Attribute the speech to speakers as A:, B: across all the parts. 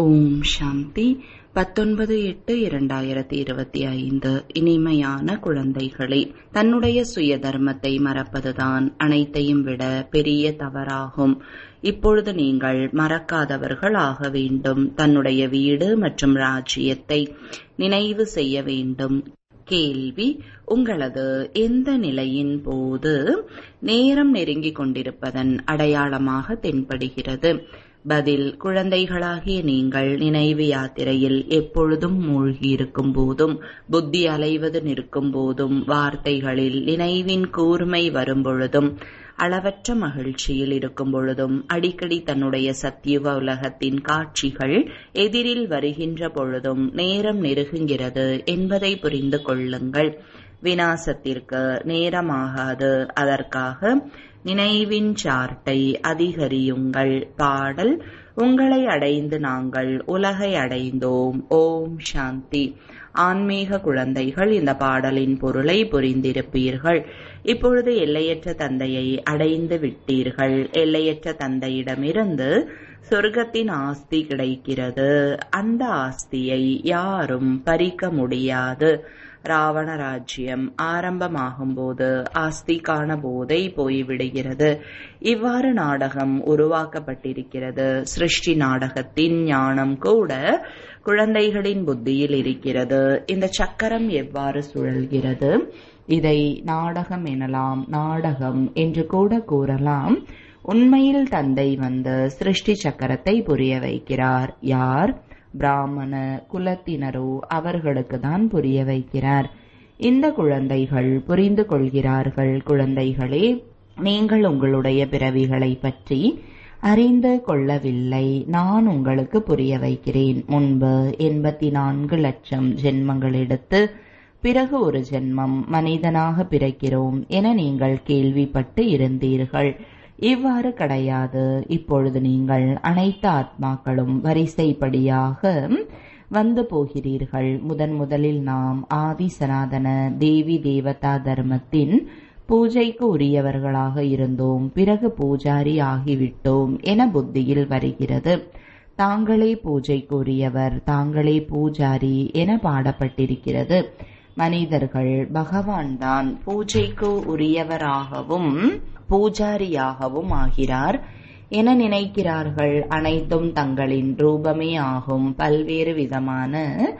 A: ஓம் சாந்தி பத்தொன்பது எட்டு இரண்டாயிரத்தி இருபத்தி ஐந்து இனிமையான குழந்தைகளே தன்னுடைய சுய தர்மத்தை மறப்பதுதான் அனைத்தையும் விட பெரிய தவறாகும் இப்பொழுது நீங்கள் மறக்காதவர்கள் ஆக வேண்டும் தன்னுடைய வீடு மற்றும் ராஜ்யத்தை நினைவு செய்ய வேண்டும் கேள்வி உங்களது எந்த நிலையின் போது நேரம் நெருங்கிக் கொண்டிருப்பதன் அடையாளமாக தென்படுகிறது பதில் குழந்தைகளாகிய நீங்கள் நினைவு யாத்திரையில் எப்பொழுதும் மூழ்கியிருக்கும் போதும் புத்தி அலைவது நிற்கும் போதும் வார்த்தைகளில் நினைவின் கூர்மை வரும் பொழுதும் அளவற்ற மகிழ்ச்சியில் இருக்கும் பொழுதும் அடிக்கடி தன்னுடைய சத்தியுக உலகத்தின் காட்சிகள் எதிரில் வருகின்ற பொழுதும் நேரம் நெருங்குகிறது என்பதை புரிந்து கொள்ளுங்கள் வினாசத்திற்கு நேரமாகாது அதற்காக நினைவின் சார்ட்டை அதிகரியுங்கள் பாடல் உங்களை அடைந்து நாங்கள் உலகை அடைந்தோம் ஓம் சாந்தி ஆன்மீக குழந்தைகள் இந்த பாடலின் பொருளை புரிந்திருப்பீர்கள் இப்பொழுது எல்லையற்ற தந்தையை அடைந்து விட்டீர்கள் எல்லையற்ற தந்தையிடமிருந்து சொர்க்கத்தின் ஆஸ்தி கிடைக்கிறது அந்த ஆஸ்தியை யாரும் பறிக்க முடியாது ராவண ராஜ்யம் ஆரம்பமாகும் போது ஆஸ்திக்கான போதை போய்விடுகிறது இவ்வாறு நாடகம் உருவாக்கப்பட்டிருக்கிறது சிருஷ்டி நாடகத்தின் ஞானம் கூட குழந்தைகளின் புத்தியில் இருக்கிறது இந்த சக்கரம் எவ்வாறு சுழல்கிறது இதை நாடகம் எனலாம் நாடகம் என்று கூட கூறலாம் உண்மையில் தந்தை வந்து சிருஷ்டி சக்கரத்தை புரிய வைக்கிறார் யார் பிராமண குலத்தினரோ அவர்களுக்கு தான் புரிய வைக்கிறார் இந்த குழந்தைகள் புரிந்து கொள்கிறார்கள் குழந்தைகளே நீங்கள் உங்களுடைய பிறவிகளை பற்றி அறிந்து கொள்ளவில்லை நான் உங்களுக்கு புரிய வைக்கிறேன் முன்பு எண்பத்தி நான்கு லட்சம் ஜென்மங்கள் எடுத்து பிறகு ஒரு ஜென்மம் மனிதனாக பிறக்கிறோம் என நீங்கள் கேள்விப்பட்டு இருந்தீர்கள் இவ்வாறு கிடையாது இப்பொழுது நீங்கள் அனைத்து ஆத்மாக்களும் வரிசைப்படியாக வந்து போகிறீர்கள் முதன் முதலில் நாம் ஆதி சனாதன தேவி தேவதா தர்மத்தின் பூஜைக்கு உரியவர்களாக இருந்தோம் பிறகு பூஜாரி ஆகிவிட்டோம் என புத்தியில் வருகிறது தாங்களே பூஜைக்கு உரியவர் தாங்களே பூஜாரி என பாடப்பட்டிருக்கிறது மனிதர்கள் பகவான் தான் பூஜைக்கு உரியவராகவும் பூஜாரியாகவும் ஆகிறார் என நினைக்கிறார்கள் அனைத்தும் தங்களின் ரூபமே ஆகும் பல்வேறு விதமான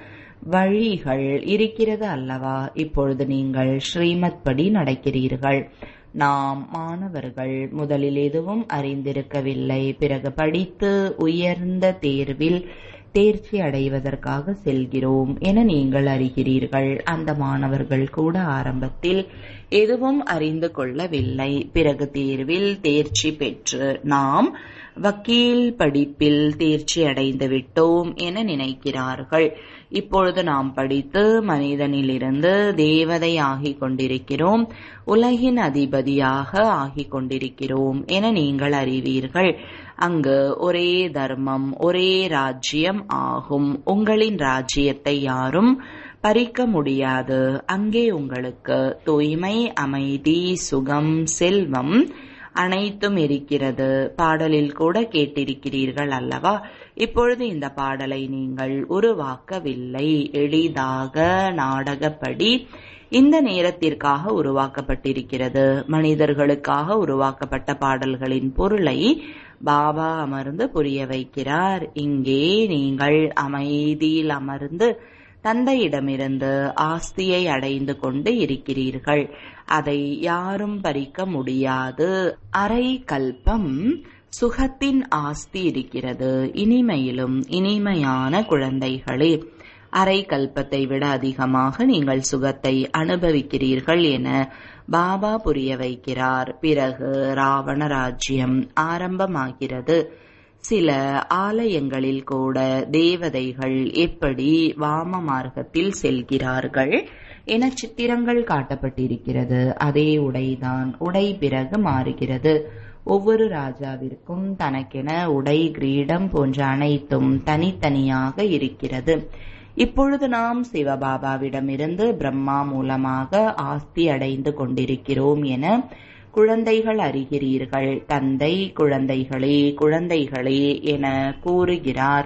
A: வழிகள் இருக்கிறது அல்லவா இப்பொழுது நீங்கள் ஸ்ரீமத் படி நடக்கிறீர்கள் நாம் மாணவர்கள் முதலில் எதுவும் அறிந்திருக்கவில்லை பிறகு படித்து உயர்ந்த தேர்வில் தேர்ச்சி அடைவதற்காக செல்கிறோம் என நீங்கள் அறிகிறீர்கள் அந்த மாணவர்கள் கூட ஆரம்பத்தில் எதுவும் அறிந்து கொள்ளவில்லை பிறகு தேர்வில் தேர்ச்சி பெற்று நாம் வக்கீல் படிப்பில் தேர்ச்சி அடைந்து விட்டோம் என நினைக்கிறார்கள் இப்பொழுது நாம் படித்து மனிதனிலிருந்து தேவதை ஆகிக் கொண்டிருக்கிறோம் உலகின் அதிபதியாக ஆகிக் கொண்டிருக்கிறோம் என நீங்கள் அறிவீர்கள் அங்கு ஒரே தர்மம் ஒரே ராஜ்யம் ஆகும் உங்களின் ராஜ்யத்தை யாரும் பறிக்க முடியாது அங்கே உங்களுக்கு தூய்மை அமைதி சுகம் செல்வம் அனைத்தும் இருக்கிறது பாடலில் கூட கேட்டிருக்கிறீர்கள் அல்லவா இப்பொழுது இந்த பாடலை நீங்கள் உருவாக்கவில்லை எளிதாக நாடகப்படி இந்த நேரத்திற்காக உருவாக்கப்பட்டிருக்கிறது மனிதர்களுக்காக உருவாக்கப்பட்ட பாடல்களின் பொருளை பாபா அமர்ந்து புரிய வைக்கிறார் இங்கே நீங்கள் அமைதியில் அமர்ந்து தந்தையிடமிருந்து ஆஸ்தியை அடைந்து கொண்டு இருக்கிறீர்கள் அதை யாரும் பறிக்க முடியாது அரை கல்பம் சுகத்தின் ஆஸ்தி இருக்கிறது இனிமையிலும் இனிமையான குழந்தைகளே அரை கல்பத்தை விட அதிகமாக நீங்கள் சுகத்தை அனுபவிக்கிறீர்கள் என பாபா புரிய வைக்கிறார் பிறகு ராவண ராஜ்யம் ஆரம்பமாகிறது சில ஆலயங்களில் கூட தேவதைகள் எப்படி வாம மார்க்கத்தில் செல்கிறார்கள் என சித்திரங்கள் காட்டப்பட்டிருக்கிறது அதே உடைதான் உடை பிறகு மாறுகிறது ஒவ்வொரு ராஜாவிற்கும் தனக்கென உடை கிரீடம் போன்ற அனைத்தும் தனித்தனியாக இருக்கிறது இப்பொழுது நாம் சிவபாபாவிடமிருந்து பிரம்மா மூலமாக ஆஸ்தி அடைந்து கொண்டிருக்கிறோம் என குழந்தைகள் அறிகிறீர்கள் தந்தை குழந்தைகளே குழந்தைகளே என கூறுகிறார்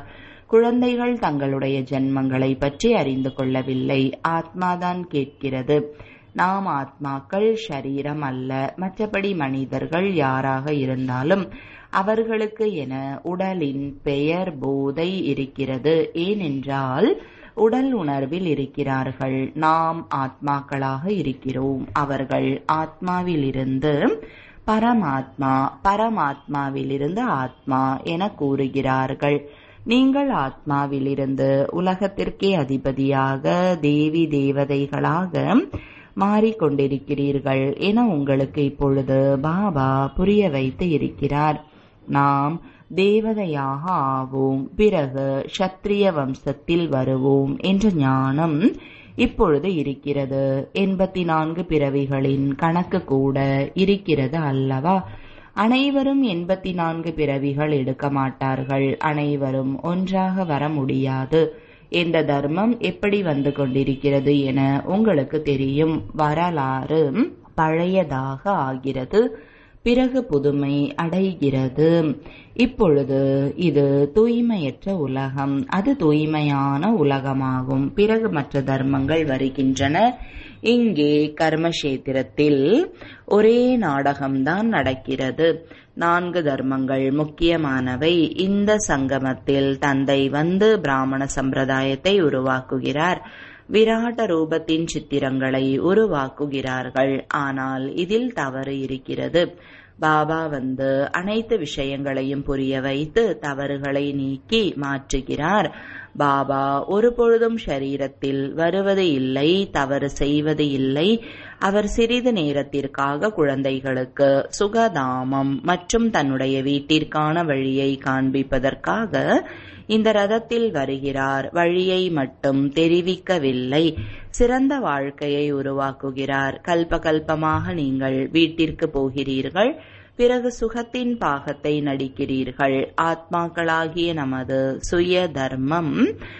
A: குழந்தைகள் தங்களுடைய ஜென்மங்களை பற்றி அறிந்து கொள்ளவில்லை ஆத்மாதான் கேட்கிறது நாம் ஆத்மாக்கள் ஷரீரம் அல்ல மற்றபடி மனிதர்கள் யாராக இருந்தாலும் அவர்களுக்கு என உடலின் பெயர் போதை இருக்கிறது ஏனென்றால் உடல் உணர்வில் இருக்கிறார்கள் நாம் ஆத்மாக்களாக இருக்கிறோம் அவர்கள் ஆத்மாவிலிருந்து பரமாத்மா பரமாத்மாவிலிருந்து ஆத்மா என கூறுகிறார்கள் நீங்கள் ஆத்மாவிலிருந்து உலகத்திற்கே அதிபதியாக தேவி தேவதைகளாக மாறிக்கொண்டிருக்கிறீர்கள் என உங்களுக்கு இப்பொழுது பாபா புரிய வைத்து இருக்கிறார் நாம் தேவதையாக ஆவோம் பிறகு சத்திரிய வம்சத்தில் வருவோம் என்ற ஞானம் இப்பொழுது இருக்கிறது எண்பத்தி நான்கு பிறவிகளின் கணக்கு கூட இருக்கிறது அல்லவா அனைவரும் எண்பத்தி நான்கு பிறவிகள் எடுக்க மாட்டார்கள் அனைவரும் ஒன்றாக வர முடியாது இந்த தர்மம் எப்படி வந்து கொண்டிருக்கிறது என உங்களுக்கு தெரியும் வரலாறு பழையதாக ஆகிறது பிறகு புதுமை அடைகிறது இப்பொழுது இது தூய்மையற்ற உலகம் அது தூய்மையான உலகமாகும் பிறகு மற்ற தர்மங்கள் வருகின்றன இங்கே கர்மக்ஷேத்திரத்தில் ஒரே நாடகம்தான் நடக்கிறது நான்கு தர்மங்கள் முக்கியமானவை இந்த சங்கமத்தில் தந்தை வந்து பிராமண சம்பிரதாயத்தை உருவாக்குகிறார் விராட்ட ரூபத்தின் சித்திரங்களை உருவாக்குகிறார்கள் ஆனால் இதில் தவறு இருக்கிறது பாபா வந்து அனைத்து விஷயங்களையும் புரிய வைத்து தவறுகளை நீக்கி மாற்றுகிறார் பாபா ஒரு பொழுதும் ஷரீரத்தில் வருவது இல்லை தவறு செய்வது இல்லை அவர் சிறிது நேரத்திற்காக குழந்தைகளுக்கு சுகதாமம் மற்றும் தன்னுடைய வீட்டிற்கான வழியை காண்பிப்பதற்காக இந்த ரதத்தில் வருகிறார் வழியை மட்டும் தெரிவிக்கவில்லை சிறந்த வாழ்க்கையை உருவாக்குகிறார் கல்ப கல்பமாக நீங்கள் வீட்டிற்கு போகிறீர்கள் பிறகு சுகத்தின் பாகத்தை நடிக்கிறீர்கள் ஆத்மாக்களாகிய நமது சுய தர்மம்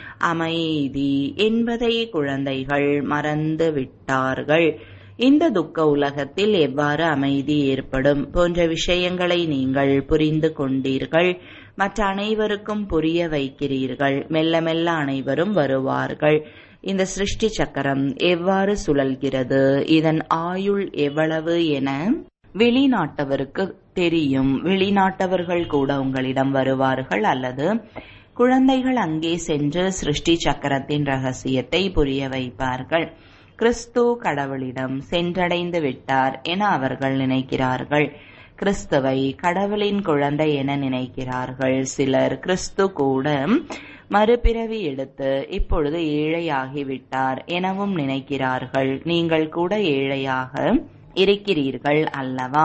A: அமைதி என்பதை குழந்தைகள் மறந்து விட்டார்கள் இந்த துக்க உலகத்தில் எவ்வாறு அமைதி ஏற்படும் போன்ற விஷயங்களை நீங்கள் புரிந்து கொண்டீர்கள் மற்ற அனைவருக்கும் புரிய வைக்கிறீர்கள் மெல்ல மெல்ல அனைவரும் வருவார்கள் இந்த சிருஷ்டி சக்கரம் எவ்வாறு சுழல்கிறது இதன் ஆயுள் எவ்வளவு என வெளிநாட்டவருக்கு தெரியும் வெளிநாட்டவர்கள் கூட உங்களிடம் வருவார்கள் அல்லது குழந்தைகள் அங்கே சென்று சிருஷ்டி சக்கரத்தின் ரகசியத்தை புரிய வைப்பார்கள் கிறிஸ்து கடவுளிடம் சென்றடைந்து விட்டார் என அவர்கள் நினைக்கிறார்கள் கிறிஸ்துவை கடவுளின் குழந்தை என நினைக்கிறார்கள் சிலர் கிறிஸ்து கூட மறுபிறவி எடுத்து இப்பொழுது ஏழையாகிவிட்டார் எனவும் நினைக்கிறார்கள் நீங்கள் கூட ஏழையாக இருக்கிறீர்கள் அல்லவா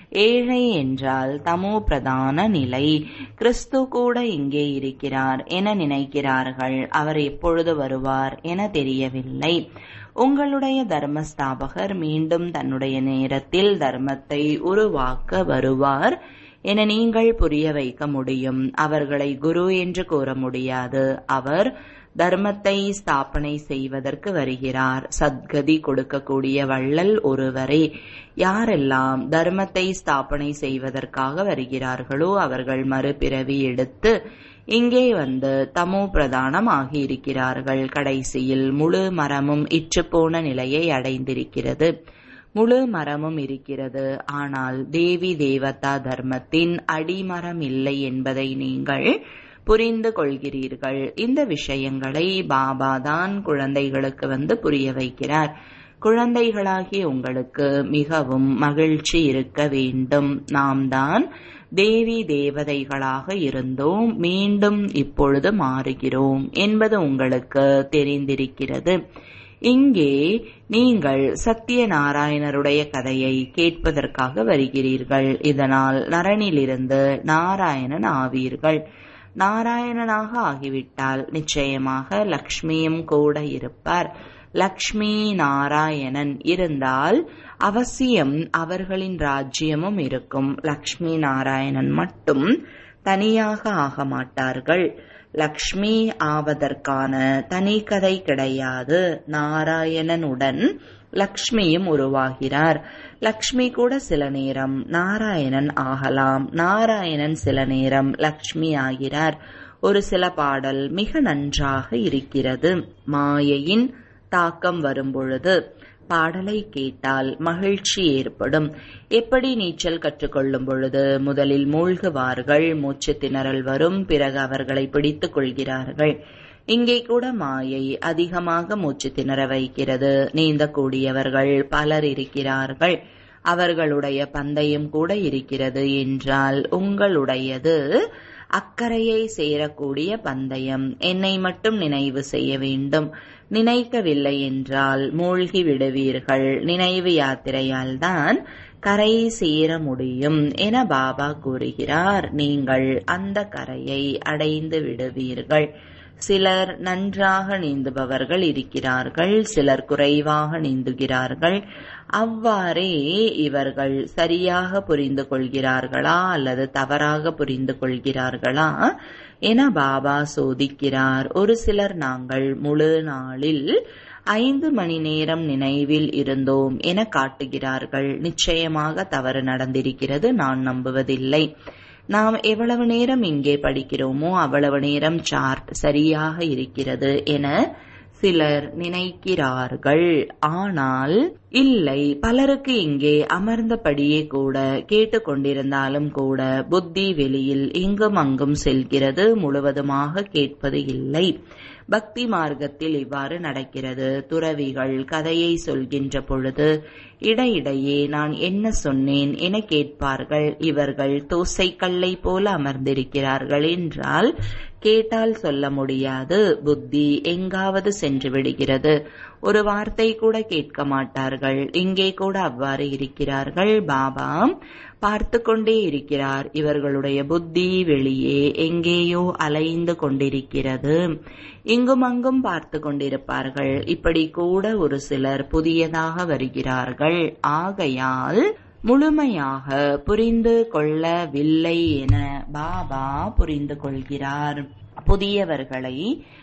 A: ஏழை என்றால் தமோ பிரதான நிலை கிறிஸ்து கூட இங்கே இருக்கிறார் என நினைக்கிறார்கள் அவர் எப்பொழுது வருவார் என தெரியவில்லை உங்களுடைய தர்மஸ்தாபகர் மீண்டும் தன்னுடைய நேரத்தில் தர்மத்தை உருவாக்க வருவார் என நீங்கள் புரிய வைக்க முடியும் அவர்களை குரு என்று கூற முடியாது அவர் தர்மத்தை ஸ்தாபனை செய்வதற்கு வருகிறார் சத்கதி கொடுக்கக்கூடிய வள்ளல் ஒருவரே யாரெல்லாம் தர்மத்தை ஸ்தாபனை செய்வதற்காக வருகிறார்களோ அவர்கள் மறுபிறவி எடுத்து இங்கே வந்து தமோ பிரதானம் ஆகியிருக்கிறார்கள் கடைசியில் முழு மரமும் இற்றுப்போன நிலையை அடைந்திருக்கிறது முழு மரமும் இருக்கிறது ஆனால் தேவி தேவதா தர்மத்தின் அடிமரம் இல்லை என்பதை நீங்கள் புரிந்து கொள்கிறீர்கள் இந்த விஷயங்களை பாபா தான் குழந்தைகளுக்கு வந்து புரிய வைக்கிறார் குழந்தைகளாகிய உங்களுக்கு மிகவும் மகிழ்ச்சி இருக்க வேண்டும் நாம் தான் தேவி தேவதைகளாக இருந்தோம் மீண்டும் இப்பொழுது மாறுகிறோம் என்பது உங்களுக்கு தெரிந்திருக்கிறது இங்கே நீங்கள் சத்யநாராயணருடைய கதையை கேட்பதற்காக வருகிறீர்கள் இதனால் நரனிலிருந்து நாராயணன் ஆவீர்கள் நாராயணனாக ஆகிவிட்டால் நிச்சயமாக லக்ஷ்மியும் கூட இருப்பார் லக்ஷ்மி நாராயணன் இருந்தால் அவசியம் அவர்களின் ராஜ்யமும் இருக்கும் லக்ஷ்மி நாராயணன் மட்டும் தனியாக ஆக மாட்டார்கள் லக்ஷ்மி ஆவதற்கான தனி கதை கிடையாது நாராயணனுடன் லக்ஷ்மியும் உருவாகிறார் லக்ஷ்மி கூட சில நேரம் நாராயணன் ஆகலாம் நாராயணன் சில நேரம் லக்ஷ்மி ஆகிறார் ஒரு சில பாடல் மிக நன்றாக இருக்கிறது மாயையின் தாக்கம் வரும்பொழுது பாடலை கேட்டால் மகிழ்ச்சி ஏற்படும் எப்படி நீச்சல் கற்றுக்கொள்ளும் பொழுது முதலில் மூழ்குவார்கள் மூச்சு திணறல் வரும் பிறகு அவர்களை பிடித்துக் கொள்கிறார்கள் இங்கே கூட மாயை அதிகமாக மூச்சு திணற வைக்கிறது நீந்தக்கூடியவர்கள் பலர் இருக்கிறார்கள் அவர்களுடைய பந்தயம் கூட இருக்கிறது என்றால் உங்களுடையது அக்கறையை சேரக்கூடிய பந்தயம் என்னை மட்டும் நினைவு செய்ய வேண்டும் நினைக்கவில்லை என்றால் மூழ்கி விடுவீர்கள் நினைவு யாத்திரையால் தான் கரை சேர முடியும் என பாபா கூறுகிறார் நீங்கள் அந்த கரையை அடைந்து விடுவீர்கள் சிலர் நன்றாக நீந்துபவர்கள் இருக்கிறார்கள் சிலர் குறைவாக நீந்துகிறார்கள் அவ்வாறே இவர்கள் சரியாக புரிந்து கொள்கிறார்களா அல்லது தவறாக புரிந்து கொள்கிறார்களா என பாபா சோதிக்கிறார் ஒரு சிலர் நாங்கள் முழு நாளில் ஐந்து மணி நேரம் நினைவில் இருந்தோம் என காட்டுகிறார்கள் நிச்சயமாக தவறு நடந்திருக்கிறது நான் நம்புவதில்லை நாம் எவ்வளவு நேரம் இங்கே படிக்கிறோமோ அவ்வளவு நேரம் சார்ட் சரியாக இருக்கிறது என சிலர் நினைக்கிறார்கள் ஆனால் இல்லை பலருக்கு இங்கே அமர்ந்தபடியே கூட கேட்டுக்கொண்டிருந்தாலும் கூட புத்தி வெளியில் இங்கும் அங்கும் செல்கிறது முழுவதுமாக கேட்பது இல்லை பக்தி மார்க்கத்தில் இவ்வாறு நடக்கிறது துறவிகள் கதையை சொல்கின்ற பொழுது இடையிடையே நான் என்ன சொன்னேன் என கேட்பார்கள் இவர்கள் தோசைக்கல்லை போல அமர்ந்திருக்கிறார்கள் என்றால் கேட்டால் சொல்ல முடியாது புத்தி எங்காவது சென்று விடுகிறது ஒரு வார்த்தை கூட கேட்க மாட்டார்கள் இங்கே கூட அவ்வாறு இருக்கிறார்கள் பாபா பார்த்து கொண்டே இருக்கிறார் இவர்களுடைய புத்தி வெளியே எங்கேயோ அலைந்து கொண்டிருக்கிறது இங்கும் அங்கும் பார்த்து கொண்டிருப்பார்கள் இப்படி கூட ஒரு சிலர் புதியதாக வருகிறார்கள் ஆகையால் முழுமையாக புரிந்து கொள்ளவில்லை என பாபா புரிந்து கொள்கிறார் புதியவர்களை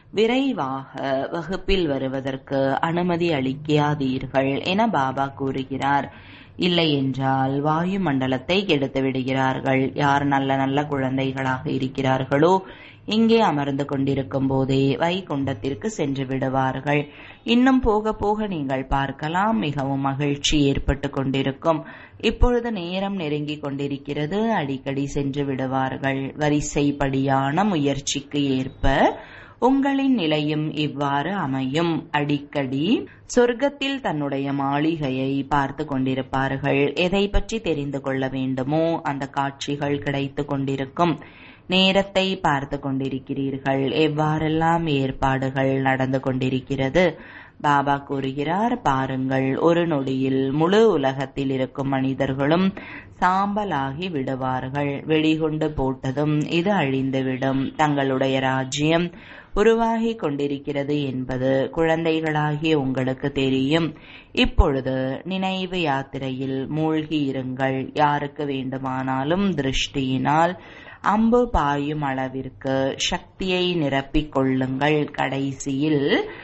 A: விரைவாக வகுப்பில் வருவதற்கு அனுமதி அளிக்காதீர்கள் என பாபா கூறுகிறார் இல்லை என்றால் வாயு மண்டலத்தை கெடுத்து விடுகிறார்கள் யார் நல்ல நல்ல குழந்தைகளாக இருக்கிறார்களோ இங்கே அமர்ந்து கொண்டிருக்கும் போதே வைகுண்டத்திற்கு சென்று விடுவார்கள் இன்னும் போக போக நீங்கள் பார்க்கலாம் மிகவும் மகிழ்ச்சி ஏற்பட்டு கொண்டிருக்கும் இப்பொழுது நேரம் நெருங்கி கொண்டிருக்கிறது அடிக்கடி சென்று விடுவார்கள் வரிசைப்படியான முயற்சிக்கு ஏற்ப உங்களின் நிலையும் இவ்வாறு அமையும் அடிக்கடி சொர்க்கத்தில் தன்னுடைய மாளிகையை பார்த்து கொண்டிருப்பார்கள் எதை பற்றி தெரிந்து கொள்ள வேண்டுமோ அந்த காட்சிகள் கிடைத்து கொண்டிருக்கும் நேரத்தை பார்த்து கொண்டிருக்கிறீர்கள் எவ்வாறெல்லாம் ஏற்பாடுகள் நடந்து கொண்டிருக்கிறது பாபா கூறுகிறார் பாருங்கள் ஒரு நொடியில் முழு உலகத்தில் இருக்கும் மனிதர்களும் சாம்பலாகி விடுவார்கள் வெடிகுண்டு போட்டதும் இது அழிந்துவிடும் தங்களுடைய ராஜ்யம் உருவாகி கொண்டிருக்கிறது என்பது குழந்தைகளாகிய உங்களுக்கு தெரியும் இப்பொழுது நினைவு யாத்திரையில் மூழ்கி இருங்கள் யாருக்கு வேண்டுமானாலும் திருஷ்டியினால் அம்பு பாயும் அளவிற்கு சக்தியை நிரப்பிக் கொள்ளுங்கள் கடைசியில்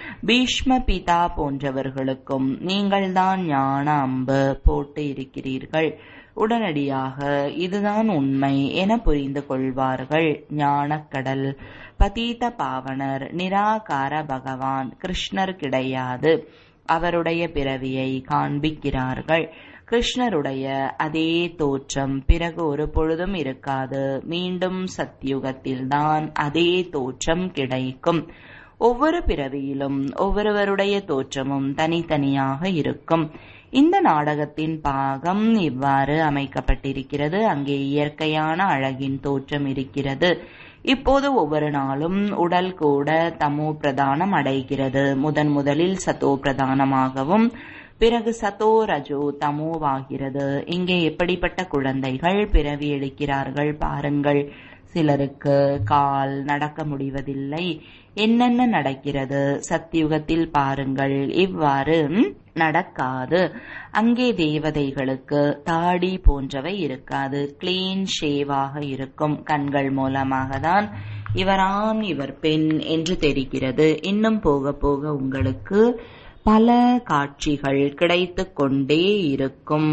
A: பீஷ்ம பிதா போன்றவர்களுக்கும் நீங்கள்தான் ஞான அம்பு போட்டு இருக்கிறீர்கள் உடனடியாக இதுதான் உண்மை என புரிந்து கொள்வார்கள் ஞானக்கடல் பதீத பாவனர் நிராகார பகவான் கிருஷ்ணர் கிடையாது அவருடைய பிறவியை காண்பிக்கிறார்கள் கிருஷ்ணருடைய அதே தோற்றம் பிறகு ஒரு பொழுதும் இருக்காது மீண்டும் சத்யுகத்தில்தான் அதே தோற்றம் கிடைக்கும் ஒவ்வொரு பிறவியிலும் ஒவ்வொருவருடைய தோற்றமும் தனித்தனியாக இருக்கும் இந்த நாடகத்தின் பாகம் இவ்வாறு அமைக்கப்பட்டிருக்கிறது அங்கே இயற்கையான அழகின் தோற்றம் இருக்கிறது இப்போது ஒவ்வொரு நாளும் உடல் கூட தமோ பிரதானம் அடைகிறது முதன் முதலில் சத்தோ பிரதானமாகவும் பிறகு சத்தோ ரஜோ தமோவாகிறது இங்கே எப்படிப்பட்ட குழந்தைகள் பிறவி எடுக்கிறார்கள் பாருங்கள் சிலருக்கு கால் நடக்க முடிவதில்லை என்னென்ன நடக்கிறது சத்தியுகத்தில் பாருங்கள் இவ்வாறு நடக்காது அங்கே தேவதைகளுக்கு தாடி போன்றவை இருக்காது கிளீன் ஷேவாக இருக்கும் கண்கள் மூலமாக தான் இவர் ஆண் இவர் பெண் என்று தெரிகிறது இன்னும் போக போக உங்களுக்கு பல காட்சிகள் கிடைத்து கொண்டே இருக்கும்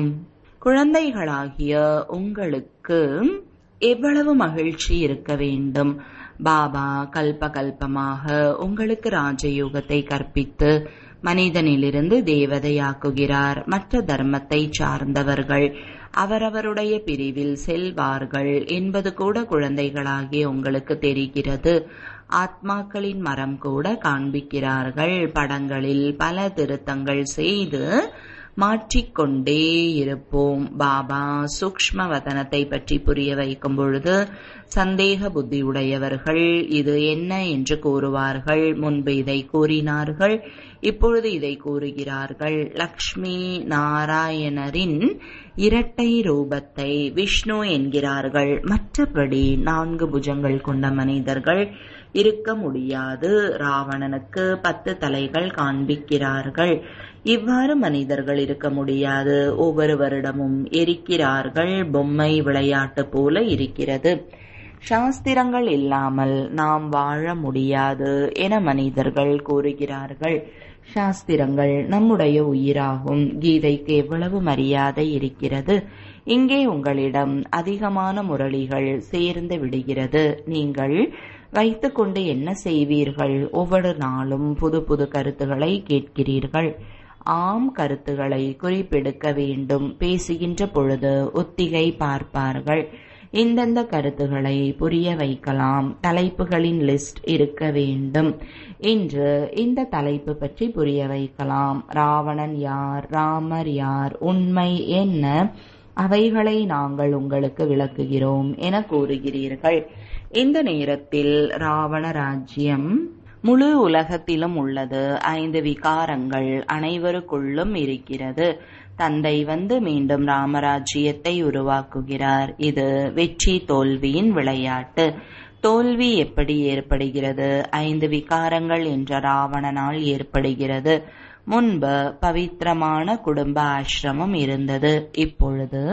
A: குழந்தைகளாகிய உங்களுக்கு எவ்வளவு மகிழ்ச்சி இருக்க வேண்டும் பாபா கல்ப கல்பமாக உங்களுக்கு ராஜயோகத்தை கற்பித்து மனிதனிலிருந்து தேவதையாக்குகிறார் மற்ற தர்மத்தை சார்ந்தவர்கள் அவரவருடைய பிரிவில் செல்வார்கள் என்பது கூட குழந்தைகளாகிய உங்களுக்கு தெரிகிறது ஆத்மாக்களின் மரம் கூட காண்பிக்கிறார்கள் படங்களில் பல திருத்தங்கள் செய்து மாற்றிக்கொண்டே இருப்போம் பாபா சூக்ம வதனத்தை பற்றி புரிய வைக்கும் பொழுது சந்தேக புத்தி உடையவர்கள் இது என்ன என்று கூறுவார்கள் முன்பு இதை கூறினார்கள் இப்பொழுது இதை கூறுகிறார்கள் லக்ஷ்மி நாராயணரின் இரட்டை ரூபத்தை விஷ்ணு என்கிறார்கள் மற்றபடி நான்கு புஜங்கள் கொண்ட மனிதர்கள் இருக்க முடியாது ராவணனுக்கு பத்து தலைகள் காண்பிக்கிறார்கள் இவ்வாறு மனிதர்கள் இருக்க முடியாது ஒவ்வொரு வருடமும் எரிக்கிறார்கள் பொம்மை விளையாட்டு போல இருக்கிறது சாஸ்திரங்கள் இல்லாமல் நாம் வாழ முடியாது என மனிதர்கள் கூறுகிறார்கள் சாஸ்திரங்கள் நம்முடைய உயிராகும் கீதைக்கு எவ்வளவு மரியாதை இருக்கிறது இங்கே உங்களிடம் அதிகமான முரளிகள் சேர்ந்து விடுகிறது நீங்கள் வைத்துக்கொண்டு என்ன செய்வீர்கள் ஒவ்வொரு நாளும் புது புது கருத்துக்களை கேட்கிறீர்கள் ஆம் கருத்துக்களை குறிப்பெடுக்க வேண்டும் பேசுகின்ற பொழுது ஒத்திகை பார்ப்பார்கள் இந்தந்த கருத்துக்களை புரிய வைக்கலாம் தலைப்புகளின் லிஸ்ட் இருக்க வேண்டும் இன்று இந்த தலைப்பு பற்றி புரிய வைக்கலாம் ராவணன் யார் ராமர் யார் உண்மை என்ன அவைகளை நாங்கள் உங்களுக்கு விளக்குகிறோம் என கூறுகிறீர்கள் இந்த நேரத்தில் ராவண ராஜ்யம் முழு உலகத்திலும் உள்ளது ஐந்து விகாரங்கள் அனைவருக்குள்ளும் இருக்கிறது தந்தை வந்து மீண்டும் ராமராஜ்யத்தை உருவாக்குகிறார் இது வெற்றி தோல்வியின் விளையாட்டு தோல்வி எப்படி ஏற்படுகிறது ஐந்து விகாரங்கள் என்ற ராவணனால் ஏற்படுகிறது முன்பு பவித்திரமான குடும்ப ஆசிரமம் இருந்தது இப்பொழுது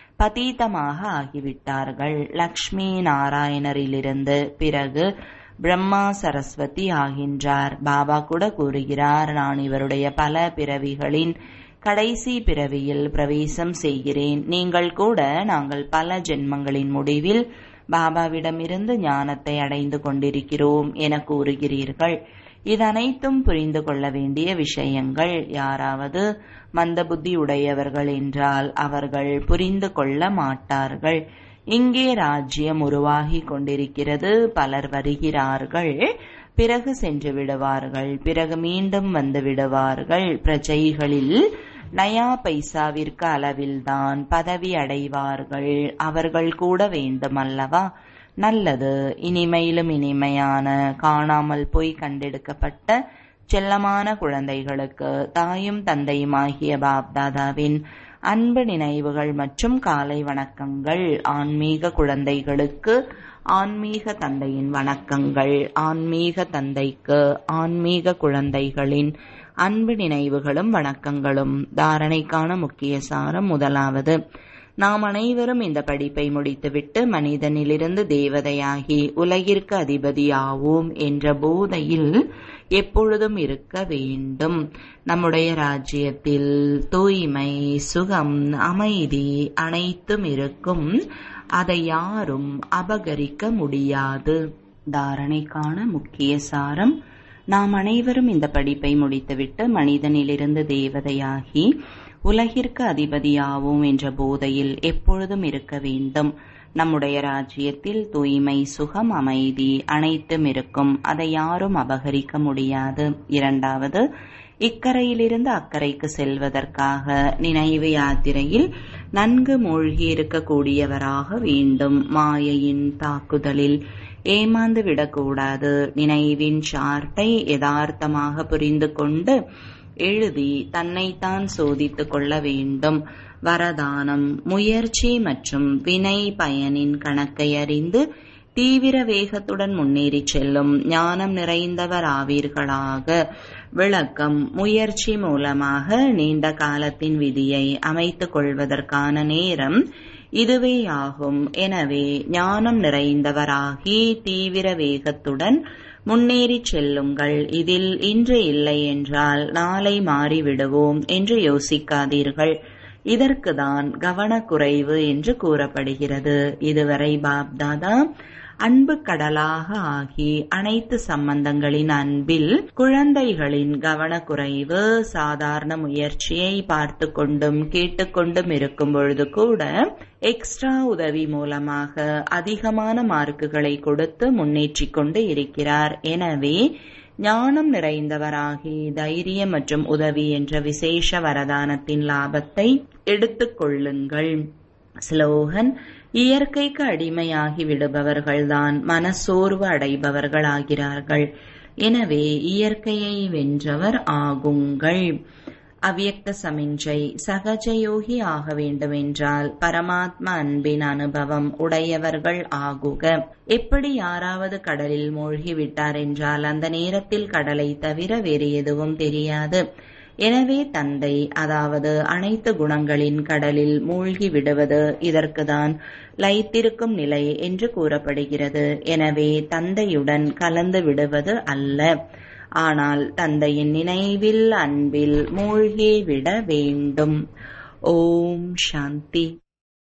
A: பதீதமாக ஆகிவிட்டார்கள் லக்ஷ்மி நாராயணரிலிருந்து பிறகு பிரம்மா சரஸ்வதி ஆகின்றார் பாபா கூட கூறுகிறார் நான் இவருடைய பல பிறவிகளின் கடைசி பிறவியில் பிரவேசம் செய்கிறேன் நீங்கள் கூட நாங்கள் பல ஜென்மங்களின் முடிவில் பாபாவிடமிருந்து ஞானத்தை அடைந்து கொண்டிருக்கிறோம் என கூறுகிறீர்கள் இதனைத்தும் புரிந்து கொள்ள வேண்டிய விஷயங்கள் யாராவது மந்தபுத்தி உடையவர்கள் என்றால் அவர்கள் புரிந்து கொள்ள மாட்டார்கள் இங்கே ராஜ்யம் உருவாகி கொண்டிருக்கிறது பலர் வருகிறார்கள் பிறகு சென்று விடுவார்கள் பிறகு மீண்டும் வந்து விடுவார்கள் பிரஜைகளில் நயா பைசாவிற்கு அளவில்தான் பதவி அடைவார்கள் அவர்கள் கூட வேண்டுமல்லவா நல்லது இனிமையிலும் இனிமையான காணாமல் போய் கண்டெடுக்கப்பட்ட செல்லமான குழந்தைகளுக்கு தாயும் தந்தையுமாகிய பாப்தாதாவின் அன்பு நினைவுகள் மற்றும் காலை வணக்கங்கள் ஆன்மீக குழந்தைகளுக்கு ஆன்மீக தந்தையின் வணக்கங்கள் ஆன்மீக தந்தைக்கு ஆன்மீக குழந்தைகளின் அன்பு நினைவுகளும் வணக்கங்களும் தாரணைக்கான முக்கிய சாரம் முதலாவது நாம் அனைவரும் இந்த படிப்பை முடித்துவிட்டு மனிதனிலிருந்து தேவதையாகி உலகிற்கு அதிபதியாவோம் என்ற போதையில் எப்பொழுதும் இருக்க வேண்டும் நம்முடைய ராஜ்யத்தில் தூய்மை சுகம் அமைதி அனைத்தும் இருக்கும் அதை யாரும் அபகரிக்க முடியாது தாரணைக்கான முக்கிய சாரம் நாம் அனைவரும் இந்த படிப்பை முடித்துவிட்டு மனிதனிலிருந்து தேவதையாகி உலகிற்கு அதிபதியாவோம் என்ற போதையில் எப்பொழுதும் இருக்க வேண்டும் நம்முடைய ராஜ்யத்தில் தூய்மை சுகம் அமைதி அனைத்தும் இருக்கும் அதை யாரும் அபகரிக்க முடியாது இரண்டாவது இக்கரையிலிருந்து அக்கறைக்கு செல்வதற்காக நினைவு யாத்திரையில் நன்கு மூழ்கி இருக்கக்கூடியவராக வேண்டும் மாயையின் தாக்குதலில் ஏமாந்து விடக்கூடாது நினைவின் சார்ட்டை யதார்த்தமாக புரிந்து கொண்டு எழுதி தன்னைத்தான் சோதித்துக் கொள்ள வேண்டும் வரதானம் முயற்சி மற்றும் வினை பயனின் கணக்கை அறிந்து தீவிர வேகத்துடன் முன்னேறி செல்லும் ஞானம் நிறைந்தவர் ஆவீர்களாக விளக்கம் முயற்சி மூலமாக நீண்ட காலத்தின் விதியை அமைத்துக் கொள்வதற்கான நேரம் இதுவே ஆகும் எனவே ஞானம் நிறைந்தவராகி தீவிர வேகத்துடன் முன்னேறி செல்லுங்கள் இதில் இன்று இல்லை என்றால் நாளை மாறிவிடுவோம் என்று யோசிக்காதீர்கள் இதற்குதான் கவனக்குறைவு என்று கூறப்படுகிறது இதுவரை பாப்தாதா அன்பு கடலாக ஆகி அனைத்து சம்பந்தங்களின் அன்பில் குழந்தைகளின் கவனக்குறைவு சாதாரண முயற்சியை பார்த்து கொண்டும் கேட்டுக்கொண்டும் இருக்கும் பொழுது கூட எக்ஸ்ட்ரா உதவி மூலமாக அதிகமான மார்க்குகளை கொடுத்து முன்னேற்றிக் கொண்டு இருக்கிறார் எனவே ஞானம் நிறைந்தவராகி தைரியம் மற்றும் உதவி என்ற விசேஷ வரதானத்தின் லாபத்தை எடுத்துக் கொள்ளுங்கள் ஸ்லோகன் இயற்கைக்கு அடிமையாகி விடுபவர்கள்தான் மனசோர்வு அடைபவர்களாகிறார்கள் எனவே இயற்கையை வென்றவர் ஆகுங்கள் அவ்யக்த சமிஞ்சை சகஜயோகி ஆக வேண்டுமென்றால் பரமாத்ம அன்பின் அனுபவம் உடையவர்கள் ஆகுக எப்படி யாராவது கடலில் மூழ்கி விட்டார் என்றால் அந்த நேரத்தில் கடலை தவிர வேறு எதுவும் தெரியாது எனவே தந்தை அதாவது அனைத்து குணங்களின் கடலில் மூழ்கி விடுவது இதற்குதான் லைத்திருக்கும் நிலை என்று கூறப்படுகிறது எனவே தந்தையுடன் கலந்து விடுவது அல்ல ஆனால் தந்தையின் நினைவில் அன்பில் மூழ்கி விட வேண்டும் ஓம் சாந்தி